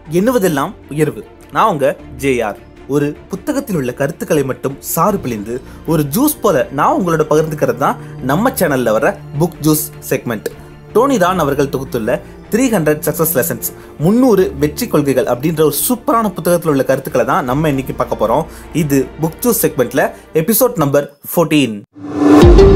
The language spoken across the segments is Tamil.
எண்ணுவதெல்லாம் உயர்வு நான் உங்க ஜேஆர் ஒரு புத்தகத்தில் உள்ள கருத்துக்களை மட்டும் சாறு பிழிந்து ஒரு ஜூஸ் போல நான் உங்களோட பகிர்ந்துக்கிறது தான் நம்ம சேனல்ல வர புக் ஜூஸ் செக்மெண்ட் டோனி தான் அவர்கள் தொகுத்துள்ள த்ரீ ஹண்ட்ரட் சக்சஸ் லெசன்ஸ் முந்நூறு வெற்றி கொள்கைகள் அப்படின்ற ஒரு சூப்பரான புத்தகத்தில் உள்ள கருத்துக்களை தான் நம்ம இன்னைக்கு பார்க்க போறோம் இது புக் ஜூஸ் செக்மெண்ட்ல எபிசோட் நம்பர் 14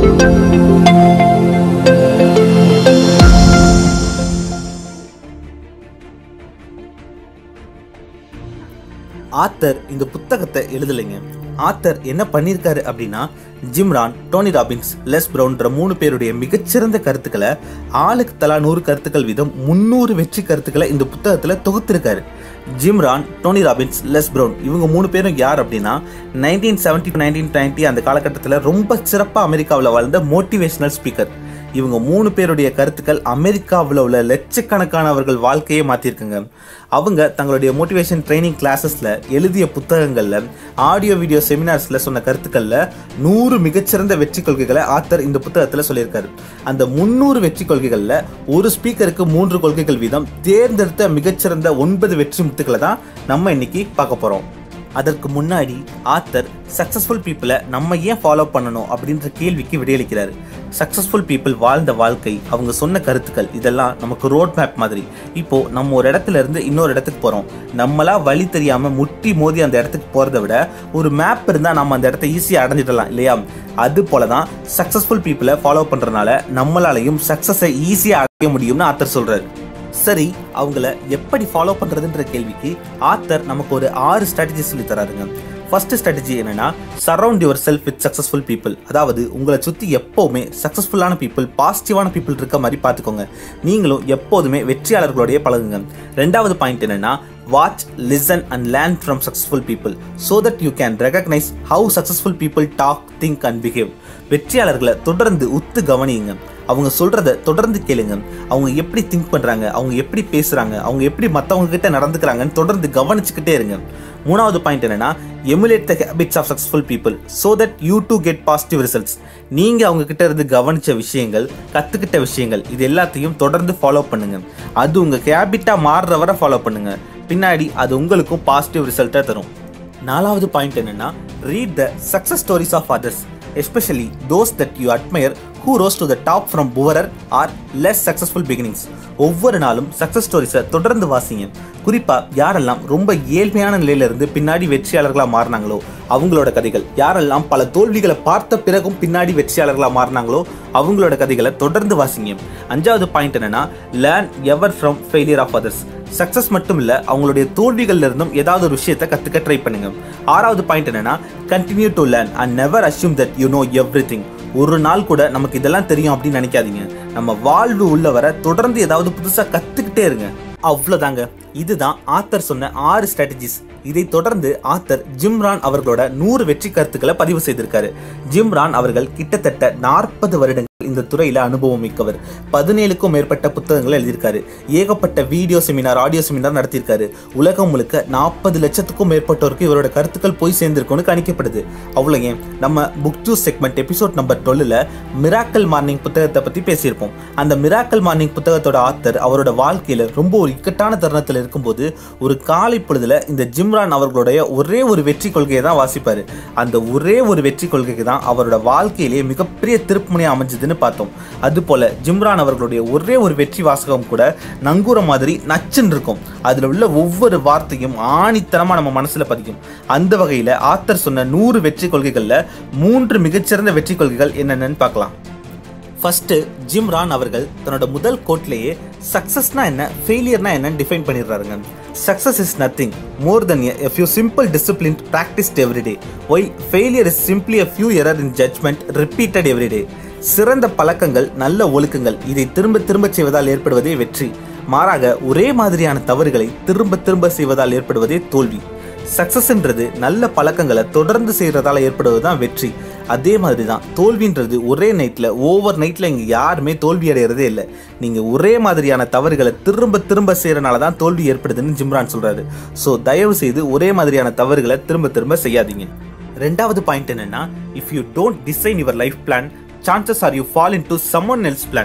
ஆத்தர் இந்த புத்தகத்தை எழுதலைங்க ஆத்தர் என்ன பண்ணியிருக்காரு அப்படின்னா ஜிம்ரான் டோனி ராபின்ஸ் லெஸ் ப்ரௌன்ற மூணு பேருடைய மிகச்சிறந்த கருத்துக்களை ஆளுக்கு தலா நூறு கருத்துக்கள் வீதம் முந்நூறு வெற்றி கருத்துக்களை இந்த புத்தகத்தில் தொகுத்திருக்காரு Jim Rohn Tony Robbins Les Brown இவங்க மூணு பேரும் யார் அப்படின்னா நைன்டீன் செவன்டி நைன்டீன் டுவெண்ட்டி அந்த காலகட்டத்தில் ரொம்ப சிறப்பாக அமெரிக்காவில் வாழ்ந்த மோட்டிவேஷனல் ஸ்பீக்கர் இவங்க மூணு பேருடைய கருத்துக்கள் அமெரிக்காவில் உள்ள லட்சக்கணக்கானவர்கள் வாழ்க்கையே மாற்றிருக்குங்க அவங்க தங்களுடைய மோட்டிவேஷன் ட்ரைனிங் கிளாஸஸில் எழுதிய புத்தகங்களில் ஆடியோ வீடியோ செமினார்ஸில் சொன்ன கருத்துக்களில் நூறு மிகச்சிறந்த வெற்றி கொள்கைகளை ஆத்தர் இந்த புத்தகத்தில் சொல்லியிருக்காரு அந்த முந்நூறு வெற்றி கொள்கைகளில் ஒரு ஸ்பீக்கருக்கு மூன்று கொள்கைகள் வீதம் தேர்ந்தெடுத்த மிகச்சிறந்த ஒன்பது வெற்றி முத்துக்களை தான் நம்ம இன்னைக்கு பார்க்க போகிறோம் அதற்கு முன்னாடி ஆத்தர் சக்ஸஸ்ஃபுல் பீப்புளை நம்ம ஏன் ஃபாலோ பண்ணணும் அப்படின்ற கேள்விக்கு விடையளிக்கிறாரு சக்ஸஸ்ஃபுல் பீப்புள் வாழ்ந்த வாழ்க்கை அவங்க சொன்ன கருத்துக்கள் இதெல்லாம் நமக்கு ரோட் மேப் மாதிரி இப்போ நம்ம ஒரு இடத்துல இருந்து இன்னொரு இடத்துக்கு போறோம் நம்மளா வழி தெரியாம முட்டி மோதி அந்த இடத்துக்கு போறதை விட ஒரு மேப் இருந்தா நம்ம அந்த இடத்த ஈஸியா அடைஞ்சிடலாம் இல்லையா அது போல தான் சக்ஸஸ்ஃபுல் பீப்புளை ஃபாலோ பண்றதுனால நம்மளாலையும் சக்ஸஸை ஈஸியா அடைய முடியும்னு ஆத்தர் சொல்றாரு சரி அவங்கள எப்படி ஃபாலோ பண்றதுன்ற கேள்விக்கு ஆத்தர் நமக்கு ஒரு ஆறு ஸ்ட்ராட்டஜி சொல்லி தராருங்க ஃபர்ஸ்ட் ஸ்ட்ராட்டஜி என்னன்னா surround yourself with successful people அதாவது உங்களை சுற்றி எப்போவுமே சக்ஸஸ்ஃபுல்லான பீப்புள் பாசிட்டிவான பீப்புள் இருக்க மாதிரி பார்த்துக்கோங்க நீங்களும் எப்போதுமே வெற்றியாளர்களோடய பழகுங்க ரெண்டாவது பாயிண்ட் என்னன்னா watch listen and learn from successful people so that you can recognise how successful people talk think and behave வெற்றியாளர்களை தொடர்ந்து உத்து கவனியுங்க அவங்க சொல்றத தொடர்ந்து கேளுங்க அவங்க எப்படி திங்க் பண்றாங்க அவங்க எப்படி பேசுறாங்க அவங்க எப்படி மற்றவங்க கிட்ட நடந்துக்கிறாங்கன்னு தொடர்ந்து கவனிச்சுக்கிட்டே இருங்க மூணாவது பாயிண்ட் என்னன்னா emulate the habits of successful people so that you to get positive results நீங்க அவங்க கிட்ட இருந்து கவனிச்ச விஷயங்கள் கத்துக்கிட்ட விஷயங்கள் இது எல்லாத்தையும் தொடர்ந்து ஃபாலோ பண்ணுங்க அது உங்க ஹேபிட்டா மாறுற வரை ஃபாலோ பண்ணுங்க பின்னாடி அது உங்களுக்கும் பாசிட்டிவ் ரிசல்ட்டை தரும் நாலாவது பாயிண்ட் என்னன்னா read the success stories of others especially those that you admire who rose to the top from poorer or less successful beginnings ஒவ்வொரு நாளும் சக்ஸஸ் ஸ்டோரிஸை தொடர்ந்து வாசிங்க குறிப்பாக யாரெல்லாம் ரொம்ப ஏழ்மையான நிலையிலிருந்து பின்னாடி வெற்றியாளர்களாக மாறினாங்களோ அவங்களோட கதைகள் யாரெல்லாம் பல தோல்விகளை பார்த்த பிறகும் பின்னாடி வெற்றியாளர்களாக மாறினாங்களோ அவங்களோட கதைகளை தொடர்ந்து வாசிங்க அஞ்சாவது பாயிண்ட் என்னன்னா learn ever from failure of others success மட்டும் இல்லை அவங்களுடைய தோல்விகள்ல இருந்தும் ஏதாவது ஒரு விஷயத்தை கற்றுக்க ட்ரை பண்ணுங்க ஆறாவது பாயிண்ட் என்னன்னா continue to learn and never assume that you know everything ஒரு நாள் கூட நமக்கு இதெல்லாம் தெரியும் அப்படின்னு நினைக்காதீங்க நம்ம வாழ்வு உள்ள வர தொடர்ந்து ஏதாவது புதுசாக கற்றுக்கிட்டே இருங்க அவ்வளோதாங்க இதுதான் ஆத்தர் சொன்ன ஆறு ஸ்ட்ராட்டஜிஸ் இதை தொடர்ந்து ஆத்தர் ஜிம்ரான் அவர்களோட நூறு வெற்றி கருத்துக்களை பதிவு செய்திருக்காரு ஜிம்ரான் அவர்கள் கிட்டத்தட்ட நாற்பது வருடங்கள் இந்த துறையில அனுபவம் மிக்கவர் பதினேழுக்கும் மேற்பட்ட புத்தகங்களை எழுதியிருக்காரு ஏகப்பட்ட வீடியோ செமினார் ஆடியோ செமினார் நடத்தியிருக்காரு உலகம் முழுக்க நாற்பது லட்சத்துக்கும் மேற்பட்டோருக்கு இவரோட கருத்துக்கள் போய் சேர்ந்திருக்கும்னு கணிக்கப்படுது அவ்வளோ ஏன் நம்ம book juice segment episode number டுவெல்ல மிராக்கல் மார்னிங் புத்தகத்தை பத்தி பேசியிருப்போம் அந்த மிராக்கல் மார்னிங் புத்தகத்தோட ஆத்தர் அவரோட வாழ்க்கையில ரொம்ப ஒரு இக்கட்டான தருணத்தில் இருக்கும்போது ஒரு காலை பொழுதுல இந்த ஜிம்ரான் அவர்களுடைய ஒரே ஒரு வெற்றி கொள்கையை தான் வாசிப்பாரு அந்த ஒரே ஒரு வெற்றி கொள்கைக்கு தான் அவரோட வாழ்க்கையிலேயே மிகப்பெரிய திருப்புமுனையா அமைஞ்சதுன்னு பார்த்தோம் அது போல ஜிம்ரான் அவர்களுடைய ஒரே ஒரு வெற்றி வாசகம் கூட நங்கூர மாதிரி நச்சுன்னு இருக்கும் அதுல உள்ள ஒவ்வொரு வார்த்தையும் ஆணித்தனமா நம்ம மனசுல பதிக்கும் அந்த வகையில ஆத்தர் சொன்ன நூறு வெற்றி கொள்கைகள்ல மூன்று மிகச்சிறந்த வெற்றி கொள்கைகள் என்னென்னு பார்க்கலாம் ஃபர்ஸ்ட் ஜிம் ரான் அவர்கள் தன்னோட முதல் கோட்லேயே சக்ஸஸ்னா என்ன ஃபெயிலியர்னா என்னன்னு டிஃபைன் பண்ணிடுறாருங்க success is nothing more than a few simple discipline practised every day why failure is simply a few error in judgement repeated every day சிறந்த பழக்கங்கள் நல்ல ஒழுக்கங்கள் இதை திரும்ப திரும்ப செய்வதால் ஏற்படுவதே வெற்றி மாறாக ஒரே மாதிரியான தவறுகளை திரும்ப திரும்ப செய்வதால் ஏற்படுவதே தோல்வி சக்சஸ்ன்றது நல்ல பழக்கங்களை தொடர்ந்து செய்கிறதால ஏற்படுவது தான் வெற்றி அதே மாதிரி தான் தோல்வின்றது ஒரே நைட்டில் ஓவர் நைட்டில் இங்கே யாருமே தோல்வி அடைகிறதே இல்லை நீங்கள் ஒரே மாதிரியான தவறுகளை திரும்ப திரும்ப செய்கிறனால தான் தோல்வி ஏற்படுதுன்னு ஜிம்ரான் சொல்கிறாரு ஸோ தயவு செய்து ஒரே மாதிரியான தவறுகளை திரும்ப திரும்ப செய்யாதீங்க ரெண்டாவது பாயிண்ட் என்னன்னா if you don't design your life plan chances are you fall into someone else plan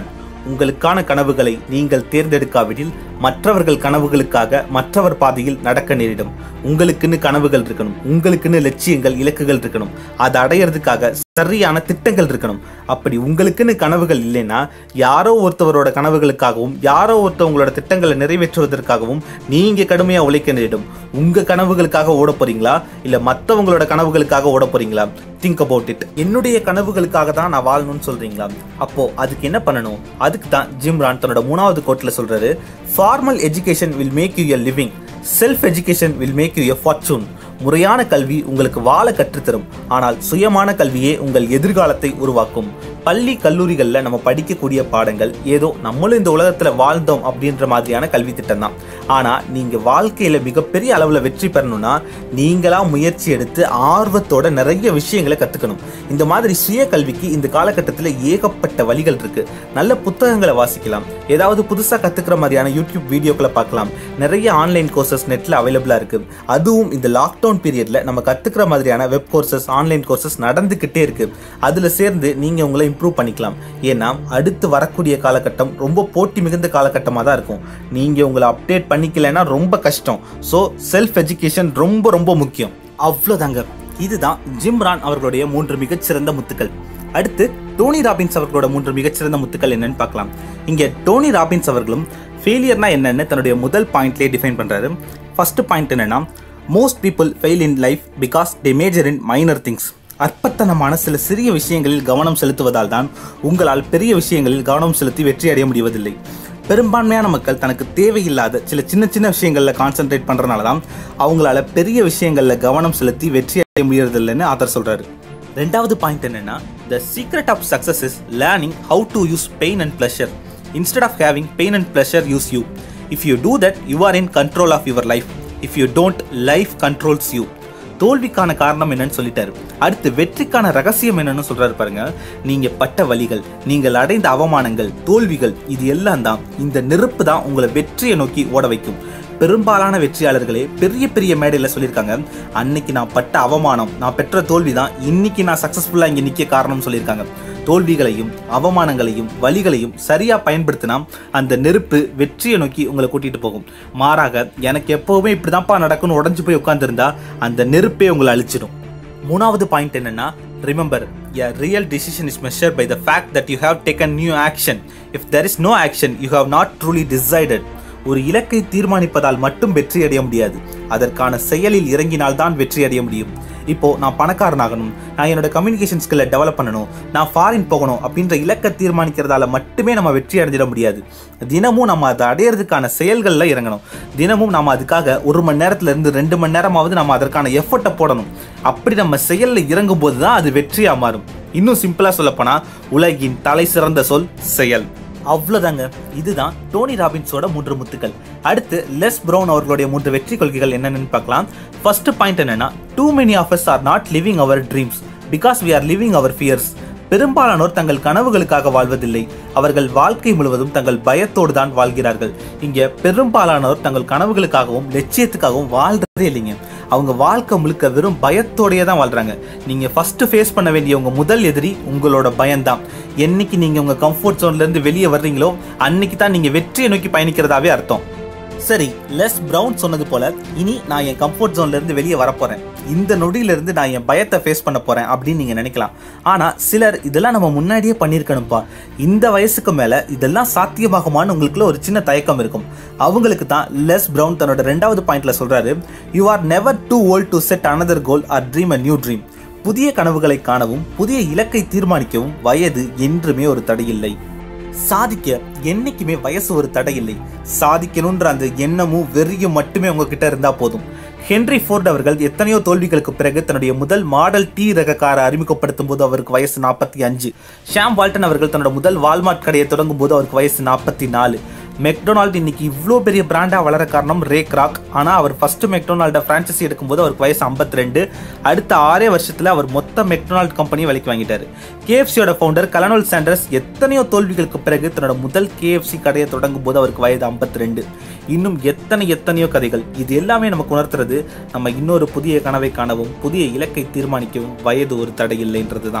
உங்களுக்கான கனவுகளை நீங்கள் தேர்ந்தெடுக்காவிடில் மற்றவர்கள் கனவுகளுக்காக மற்றவர் பாதையில் நடக்க நேரிடும் உங்களுக்குன்னு கனவுகள் இருக்கணும் உங்களுக்குன்னு லட்சியங்கள் இலக்குகள் இருக்கணும் அதை அடையிறதுக்காக சரியான திட்டங்கள் இருக்கணும் அப்படி உங்களுக்குன்னு கனவுகள் இல்லைன்னா யாரோ ஒருத்தவரோட கனவுகளுக்காகவும் யாரோ ஒருத்தவங்களோட திட்டங்களை நிறைவேற்றுவதற்காகவும் நீங்க கடுமையா உழைக்க நேரிடும் உங்க கனவுகளுக்காக ஓட போறீங்களா இல்ல மத்தவங்களோட கனவுகளுக்காக ஓட போறீங்களா திங்க் அபவுட் இட் என்னுடைய கனவுகளுக்காக தான் நான் வாழணும்னு சொல்றீங்களா அப்போ அதுக்கு என்ன பண்ணணும் அதுக்கு தான் ஜிம்ரான் தன்னோட மூணாவது கோட்ல சொல்றாரு formal education will make you a living self education will make you a fortune முறையான கல்வி உங்களுக்கு வாழ கற்றுத்தரும் ஆனால் சுயமான கல்வியே உங்கள் எதிர்காலத்தை உருவாக்கும் பள்ளி கல்லூரிகளில் நம்ம படிக்கக்கூடிய பாடங்கள் ஏதோ நம்மளும் இந்த உலகத்தில் வாழ்ந்தோம் அப்படின்ற மாதிரியான கல்வி திட்டம் தான் ஆனால் நீங்கள் வாழ்க்கையில் மிகப்பெரிய அளவில் வெற்றி பெறணும்னா நீங்களாக முயற்சி எடுத்து ஆர்வத்தோட நிறைய விஷயங்களை கற்றுக்கணும் இந்த மாதிரி சுய கல்விக்கு இந்த காலகட்டத்தில் ஏகப்பட்ட வழிகள் இருக்கு நல்ல புத்தகங்களை வாசிக்கலாம் ஏதாவது புதுசாக கற்றுக்கிற மாதிரியான யூடியூப் வீடியோக்களை பார்க்கலாம் நிறைய ஆன்லைன் கோர்சஸ் நெட்டில் அவைலபிளாக இருக்கு அதுவும் இந்த லாக்டவுன் பீரியட்ல நம்ம கற்றுக்கிற மாதிரியான வெப் கோர்சஸ் ஆன்லைன் கோர்சஸ் நடந்துக்கிட்டே இருக்கு அதில் சேர்ந்து நீங்கள் உங்களை இம்ப்ரூவ் பண்ணிக்கலாம் ஏன்னா அடுத்து வரக்கூடிய காலகட்டம் ரொம்ப போட்டி மிகுந்த காலகட்டமாக தான் இருக்கும் நீங்கள் உங்களை அப்டேட் பண்ணிக்கலைன்னா ரொம்ப கஷ்டம் ஸோ செல்ஃப் எஜுகேஷன் ரொம்ப ரொம்ப முக்கியம் அவ்வளோதாங்க இதுதான் ஜிம்ரான் அவர்களுடைய மூன்று மிகச்சிறந்த முத்துக்கள் அடுத்து டோனி ராபின்ஸ் அவர்களோட மூன்று மிகச்சிறந்த முத்துக்கள் என்னன்னு பார்க்கலாம் இங்கே டோனி ராபின்ஸ் அவர்களும் ஃபெயிலியர்னா என்னன்னு தன்னுடைய முதல் பாயிண்ட்லேயே டிஃபைன் பண்ணுறாரு ஃபர்ஸ்ட் பாயிண்ட் என்னன்னா most people fail in life because they major in minor things அற்பத்தனமான சில சிறிய விஷயங்களில் கவனம் செலுத்துவதால் தான் உங்களால் பெரிய விஷயங்களில் கவனம் செலுத்தி வெற்றி அடைய முடிவதில்லை பெரும்பான்மையான மக்கள் தனக்கு தேவையில்லாத சில சின்ன சின்ன விஷயங்களில் கான்சென்ட்ரேட் பண்ணுறனால தான் அவங்களால பெரிய விஷயங்களில் கவனம் செலுத்தி வெற்றி அடைய முடியறதில்லைன்னு ஆத்தர் சொல்கிறாரு ரெண்டாவது பாயிண்ட் என்னன்னா the secret of success is learning how to use pain and pleasure instead of having pain and pleasure use you if you do that you are in control of your life if you don't life controls you தோல்விக்கான காரணம் என்னன்னு சொல்லிட்டாரு அடுத்து வெற்றிக்கான ரகசியம் என்னன்னு சொல்றாரு பாருங்க நீங்க பட்ட வழிகள் நீங்கள் அடைந்த அவமானங்கள் தோல்விகள் இது எல்லாம் தான் இந்த நெருப்பு தான் உங்களை வெற்றியை நோக்கி ஓட வைக்கும் பெரும்பாலான வெற்றியாளர்களே பெரிய பெரிய மேடையில் சொல்லியிருக்காங்க அன்னைக்கு நான் பட்ட அவமானம் நான் பெற்ற தோல்வி தான் இன்னைக்கு நான் சக்ஸஸ்ஃபுல்லாக இங்கே நிற்க காரணம் சொல்லியிருக்காங்க தோல்விகளையும் அவமானங்களையும் வழிகளையும் சரியா பயன்படுத்தினா அந்த நெருப்பு வெற்றியை நோக்கி உங்களை கூட்டிட்டு போகும் மாறாக எனக்கு எப்பவுமே இப்படிதான்ப்பா நடக்கும்னு உடஞ்சு போய் உட்காந்துருந்தா அந்த நெருப்பே உங்களை அழிச்சிடும் மூணாவது பாயிண்ட் என்னன்னா remember a real decision is measured by the fact that you have taken new action if there is no action you have not truly decided ஒரு இலக்கை தீர்மானிப்பதால் மட்டும் வெற்றி அடைய முடியாது அதற்கான செயலில் இறங்கினால் தான் வெற்றி அடைய முடியும் இப்போ நான் பணக்காரனாகணும் நான் என்னோட கம்யூனிகேஷன் ஸ்கில்லை டெவலப் பண்ணணும் நான் ஃபாரின் போகணும் அப்படின்ற இலக்கை தீர்மானிக்கிறதால மட்டுமே நம்ம வெற்றி அடைஞ்சிட முடியாது தினமும் நம்ம அதை அடையிறதுக்கான செயல்களில் இறங்கணும் தினமும் நம்ம அதுக்காக ஒரு மணி நேரத்துல இருந்து ரெண்டு மணி நேரமாவது நம்ம அதற்கான எஃபர்ட்டை போடணும் அப்படி நம்ம செயலில் இறங்கும் போது தான் அது வெற்றியாக மாறும் இன்னும் சிம்பிளாக சொல்லப்போனா உலகின் தலை சிறந்த சொல் செயல் அவ்வளோதாங்க இதுதான் டோனி ராபின்ஸோட மூன்று முத்துக்கள் அடுத்து லெஸ் ப்ரௌன் அவர்களுடைய மூன்று வெற்றி கொள்கைகள் என்னென்னு பார்க்கலாம் ஃபர்ஸ்ட் பாயிண்ட் என்னன்னா too many of us are not living our dreams because we are living our fears பெரும்பாலானோர் தங்கள் கனவுகளுக்காக வாழ்வதில்லை அவர்கள் வாழ்க்கை முழுவதும் தங்கள் பயத்தோடு தான் வாழ்கிறார்கள் இங்க பெரும்பாலானோர் தங்கள் கனவுகளுக்காகவும் லட்சியத்துக்காகவும் வாழ்றதே இல்லைங்க அவங்க வாழ்க்கை முழுக்க வெறும் பயத்தோடயே தான் வாழ்றாங்க நீங்க ஃபர்ஸ்ட் ஃபேஸ் பண்ண வேண்டிய உங்க முதல் எதிரி உங்களோட பயம்தான் என்னைக்கு நீங்க உங்க கம்ஃபர்ட் ஜோன்ல இருந்து வெளியே வர்றீங்களோ அன்னைக்கு தான் நீங்க வெற்றியை நோக்கி பயணிக்கிறதாவே அர்த்தம் சரி லெஸ் பிரவுன் சொன்னது போல இனி நான் என் கம்ஃபர்ட் ஜோன்ல இருந்து வெளியே வரப்போறேன் இந்த நொடியில இருந்து நான் என் பயத்தை ஃபேஸ் பண்ண போறேன் அப்படின்னு நீங்க நினைக்கலாம் ஆனா சிலர் இதெல்லாம் நம்ம முன்னாடியே பண்ணியிருக்கணும்ப்பா இந்த வயசுக்கு மேல இதெல்லாம் சாத்தியமாகுமான்னு உங்களுக்குள்ள ஒரு சின்ன தயக்கம் இருக்கும் அவங்களுக்கு தான் லெஸ் பிரவுன் தன்னோட ரெண்டாவது பாயிண்ட்ல சொல்றாரு you are never too old to set another goal or dream a new dream புதிய கனவுகளை காணவும் புதிய இலக்கை தீர்மானிக்கவும் வயது என்றுமே ஒரு தடையில்லை சாதிக்க என்னைக்குமே வயசு ஒரு தடை இல்லை சாதிக்கணுன்ற அந்த எண்ணமும் வெறியும் மட்டுமே உங்ககிட்ட இருந்தா போதும் ஹென்ரி ஃபோர்ட் அவர்கள் எத்தனையோ தோல்விகளுக்கு பிறகு தன்னுடைய முதல் மாடல் டி ரக காரை அறிமுகப்படுத்தும் போது அவருக்கு வயசு நாற்பத்தி அஞ்சு ஷாம் வால்டன் அவர்கள் தன்னோட முதல் வால்மார்ட் கடையை தொடங்கும் போது அவருக்கு வயசு நாற்பத்தி நாலு மெக்டொனால்டு இன்னைக்கு இவ்வளோ பெரிய பிராண்டா வளர காரணம் ரே கிராக் ஆனால் அவர் ஃபர்ஸ்ட் மெக்டொனால்ட ஃப்ரான்ச்சைசி எடுக்கும்போது அவருக்கு வயசு 52 அடுத்த ஆறே வருஷத்துல அவர் மொத்த மெக்டொனால்ட் கம்பெனி விலைக்கு வாங்கிட்டாரு கேஎஃப்சியோட ஃபவுண்டர் கலனோல் சாண்டர்ஸ் எத்தனையோ தோல்விகளுக்கு பிறகு தன்னோட முதல் கேஎஃப்சி கடையை தொடங்கும் போது அவருக்கு வயது 52 இன்னும் எத்தனை எத்தனையோ கதைகள் இது எல்லாமே நமக்கு உணர்த்துறது நம்ம இன்னொரு புதிய கனவை காணவும் புதிய இலக்கை தீர்மானிக்கவும் வயது ஒரு தடை இல்லைன்றது தான்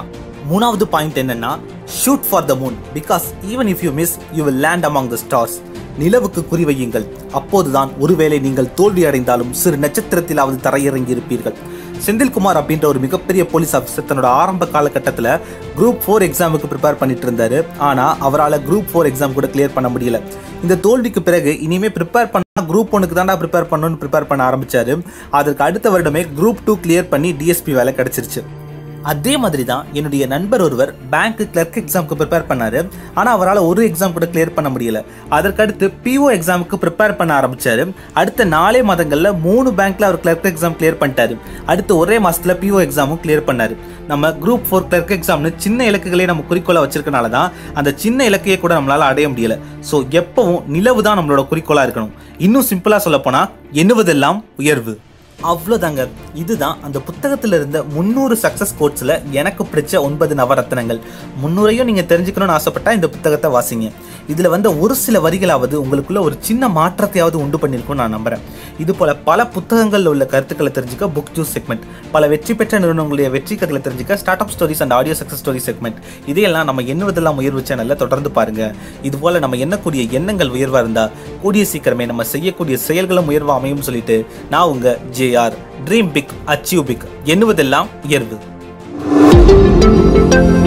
மூணாவது பாயிண்ட் என்னன்னா shoot for the moon because even if you miss you will land among the stars நிலவுக்கு குறிவையுங்கள் அப்போதுதான் ஒருவேளை நீங்கள் தோல்வி அடைந்தாலும் சிறு நட்சத்திரத்திலாவது தரையிறங்கி இருப்பீர்கள் செந்தில்குமார் அப்படின்ற ஒரு மிகப்பெரிய போலீஸ் ஆஃபீஸர் தன்னோட ஆரம்ப காலகட்டத்தில் குரூப் ஃபோர் எக்ஸாமுக்கு ப்ரிப்பேர் பண்ணிட்டு இருந்தாரு ஆனால் அவரால் குரூப் ஃபோர் எக்ஸாம் கூட கிளியர் பண்ண முடியல இந்த தோல்விக்கு பிறகு இனிமே ப்ரிப்பேர் பண்ண குரூப் ஒனுக்கு தாண்டா ப்ரிப்பேர் பண்ணணும்னு ப்ரிப்பேர் பண்ண ஆரம்பிச்சாரு அதற்கு அடுத்த வருடமே குரூப் டூ கிளியர் பண்ணி டிஎஸ்பி வேலை கிடைச்சிருச்சு அதே மாதிரி தான் என்னுடைய நண்பர் ஒருவர் பேங்க் கிளர்க் எக்ஸாமுக்கு ப்ரிப்பேர் பண்ணாரு ஆனால் அவரால் ஒரு எக்ஸாம் கூட கிளியர் பண்ண முடியல அதற்கடுத்து பிஓ எக்ஸாமுக்கு ப்ரிப்பேர் பண்ண ஆரம்பிச்சாரு அடுத்த நாலே மாதங்களில் மூணு பேங்க்ல அவர் கிளர்க் எக்ஸாம் கிளியர் பண்ணிட்டாரு அடுத்து ஒரே மாசத்துல பிஓ எக்ஸாமும் கிளியர் பண்ணாரு நம்ம குரூப் ஃபோர் கிளர்க் எக்ஸாம்னு சின்ன இலக்குகளே நம்ம குறிக்கோளா வச்சிருக்கனால தான் அந்த சின்ன இலக்கையை கூட நம்மளால அடைய முடியல ஸோ எப்பவும் நிலவு தான் நம்மளோட குறிக்கோளா இருக்கணும் இன்னும் சிம்பிளா சொல்ல போனா எண்ணுவதெல்லாம் உயர்வு அவ்வளோதாங்க இதுதான் அந்த புத்தகத்தில் இருந்த முந்நூறு சக்ஸஸ் கோட்ஸில் எனக்கு பிடிச்ச ஒன்பது நவரத்னங்கள் முந்நூறையும் நீங்கள் தெரிஞ்சுக்கணும்னு ஆசைப்பட்டா இந்த புத்தகத்தை வாசிங்க இதில் வந்த ஒரு சில வரிகளாவது உங்களுக்குள்ள ஒரு சின்ன மாற்றத்தையாவது உண்டு பண்ணியிருக்கும் நான் நம்புறேன் இது போல பல புத்தகங்களில் உள்ள கருத்துக்களை தெரிஞ்சுக்க புக் ஜூஸ் செக்மெண்ட் பல வெற்றி பெற்ற நிறுவனங்களுடைய வெற்றி கதைகளை தெரிஞ்சுக்க startup stories and audio success story segment இதையெல்லாம் நம்ம எண்ணுவதெல்லாம் உயர்வு சேனலில் தொடர்ந்து பாருங்க இது போல நம்ம எண்ணக்கூடிய எண்ணங்கள் உயர்வா இருந்தா கூடிய சீக்கிரமே நம்ம செய்யக்கூடிய செயல்களும் உயர்வா அமையும் சொல்லிட்டு நான் உங்க JR dream big achieve big எண்ணுவதெல்லாம் உயர்வு